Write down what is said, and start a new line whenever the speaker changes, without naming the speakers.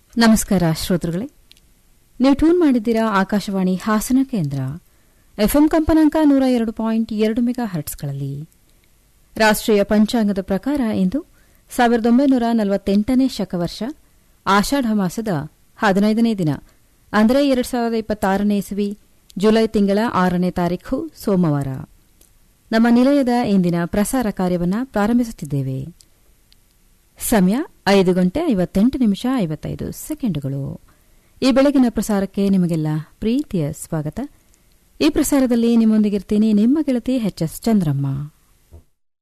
ನಮಸ್ಕಾರ ಶ್ರೋತೃಗಳೇ ನೀವು ಟ್ಯೂನ್ ಮಾಡಿದ್ದೀರಾ ಆಕಾಶವಾಣಿ ಹಾಸನ ಕೇಂದ್ರ ಎಫ್ಎಂ ಕಂಪನಾಂಕ ನೂರ ಎರಡು ಪಾಯಿಂಟ್ ಎರಡು ಮೆಗಾ ಹರ್ಟ್ಸ್ಗಳಲ್ಲಿ ರಾಷ್ಟ್ರೀಯ ಪಂಚಾಂಗದ ಪ್ರಕಾರ ಇಂದು ಸಾವಿರದ ಒಂಬೈನೂರ ನಲವತ್ತೆಂಟನೇ ಶಕವರ್ಷ ಆಷಾಢ ಮಾಸದ ಹದಿನೈದನೇ ದಿನ ಅಂದರೆ ಎರಡು ಸಾವಿರದ ಇಪ್ಪತ್ತಾರನೇ ಇಸವಿ ಜುಲೈ ತಿಂಗಳ ಆರನೇ ತಾರೀಖು ಸೋಮವಾರ ನಮ್ಮ ನಿಲಯದ ಇಂದಿನ ಪ್ರಸಾರ ಕಾರ್ಯವನ್ನು ಪ್ರಾರಂಭಿಸುತ್ತಿದ್ದೇವೆ ಸಮಯ ಐದು ಗಂಟೆ ಐವತ್ತೆಂಟು ನಿಮಿಷ ಐವತ್ತೈದು ಸೆಕೆಂಡುಗಳು ಈ ಬೆಳಗಿನ ಪ್ರಸಾರಕ್ಕೆ ನಿಮಗೆಲ್ಲ ಪ್ರೀತಿಯ ಸ್ವಾಗತ ಈ ಪ್ರಸಾರದಲ್ಲಿ ನಿಮ್ಮೊಂದಿಗಿರ್ತೀನಿ ನಿಮ್ಮ ಗೆಳತಿ ಎಚ್ ಎಸ್ ಚಂದ್ರಮ್ಮ